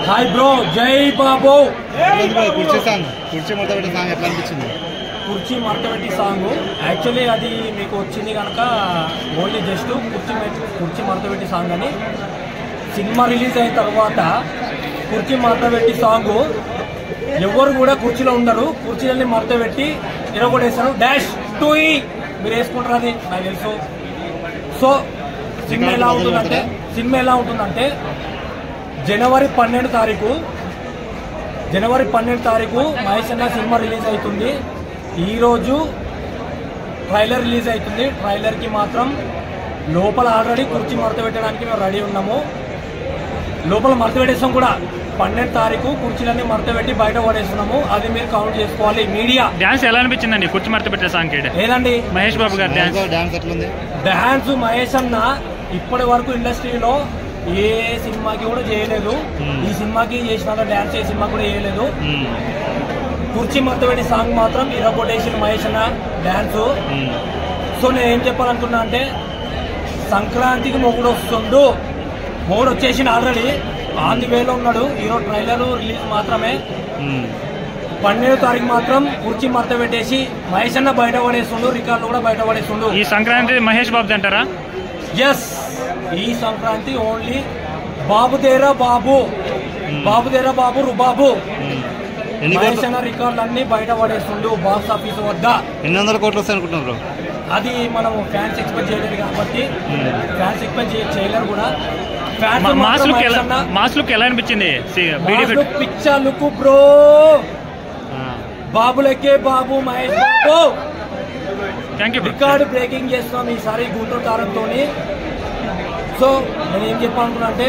Hi bro జై బాబు bro, కుర్చీ song కుర్చీ మొత్తం పెట్టే సాంగ్ ఎట్లా అనిపించింది కుర్చీ మడతపెట్టి సాంగ్ యాక్చువల్లీ అది మీకు వచ్చింది కనుక ఓన్లీ జస్ట్ కుర్చీ మె- కుర్చీ మడతపెట్టి సాంగ్ అని సినిమా రిలీజ్ అయిన తర్వాత కుర్చీ మడతపెట్టి సాంగ్ ఎవరు కూడా కుర్చీలో ఉండరు కుర్చీలని మడతపెట్టి ఇరగొడేస్తారు డాష్ టూ మీరు వేసుకుంటారు అది నాకు తెలుసు సో సినిమా ఎలా ఉంటుందంటే సినిమా ఎలా ఉంటుందంటే జనవరి పన్నెండు తారీఖు జనవరి పన్నెండు తారీఖు మహేష్ అన్న సినిమా రిలీజ్ అవుతుంది ఈరోజు ట్రైలర్ రిలీజ్ అవుతుంది ట్రైలర్కి మాత్రం లోపల ఆల్రెడీ కుర్చీ మడత పెట్టడానికి మేము రెడీ ఉన్నాము లోపల మడత పెట్టేస్తాం కూడా పన్నెండు తారీఖు కుర్చీలన్నీ మడత పెట్టి బయట పడేస్తున్నాము అది మీరు కౌంట్ చేసుకోవాలి మీడియా డాన్స్ ఎలా అనిపించిందండి కుర్చీ మడత పెట్టే సాంగ్ కి ఏదండి మహేష్ బాబు గారి డాన్స్ డాన్స్ ఎట్లుంది డాన్స్ మహేష్ అన్న ఇప్పటి వరకు ఇండస్ట్రీలో ఏ సినిమాకి కూడా చేయలేదు Hmm. ఈ సినిమాకి చేసిన డాన్స్ ఏ సినిమా కూడా చేయలేదు మ్మ్. కుర్చీ మత్తబెట్టి సాంగ్ మాత్రం ఇరగొట్టేసిన మహేష్ అన్న డాన్స్ మ్మ్. సో నేను ఏం చెప్పాలనుకున్నా అంటే సంక్రాంతికి మొగుడు వస్తుండు మొగుడు వచ్చేసిన ఆల్రెడీ ఆన్ ది వేలో ఉన్నాడు ఈరోజు ట్రైలర్ రిలీజ్ మాత్రమే మ్మ్. పన్నెండో తారీఖు మాత్రం కుర్చీ మడత పెట్టేసి మహేష్ అన్న బయట పడేస్తుండు రికార్డులు కూడా బయట పడేస్తుండు ఈ సంక్రాంతి మహేష్ బాబు అంటారా ఎస్ ఈ సంక్రాంతి ఓన్లీ బాబు దేరా బాబు బాబు దేరా బాబు రుబాబు మ్మ్. ఎన్ని మహేష్ కోట్లు అన్న రికార్డులు అన్ని బయట పడేస్తుండు బాక్స్ ఆఫీస్ వద్ద ఎన్ని వందల కోట్లు వస్తాయి అనుకుంటున్నారు అది మనం ఫ్యాన్స్ ఎక్స్పెక్ట్ చేయలేదు కాబట్టి మ్మ్. ఫ్యాన్స్ ఎక్స్పెక్ట్ చే- చేయలేరు కూడా ఫ్యాన్స్ మా- మాత్రం మాస్ లుక్ మహేష్ ఎలా అన్న మాస్ లుక్ ఎలా అనిపించింది సి- బీడీ మాస్ ఫిట్ లుక్ పిచ్చా లుక్ బ్రో ఆ. బాబులకే Babu Mahesh Babu thank you bro. Record breaking చేస్తున్నాం ఈసారి గుంటూరు కారంతో సో నేను ఏం చెప్పాలనుకున్నా అంటే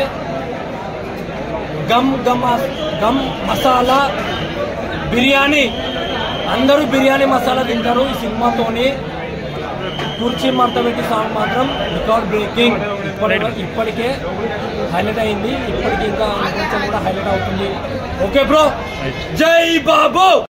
gum gum gum masala biryani అందరూ బిర్యానీ మసాలా తింటారు ఈ సినిమాతోని కుర్చీ మడతపెట్టి సాంగ్ మాత్రం రికార్డ్ బ్రేకింగ్ ఇప్పటి ఇప్పటికే హైలైట్ అయింది ఇప్పటికి ఇంకా కొంచెం కూడా హైలైట్ అవుతుంది ఓకే బ్రో జై బాబు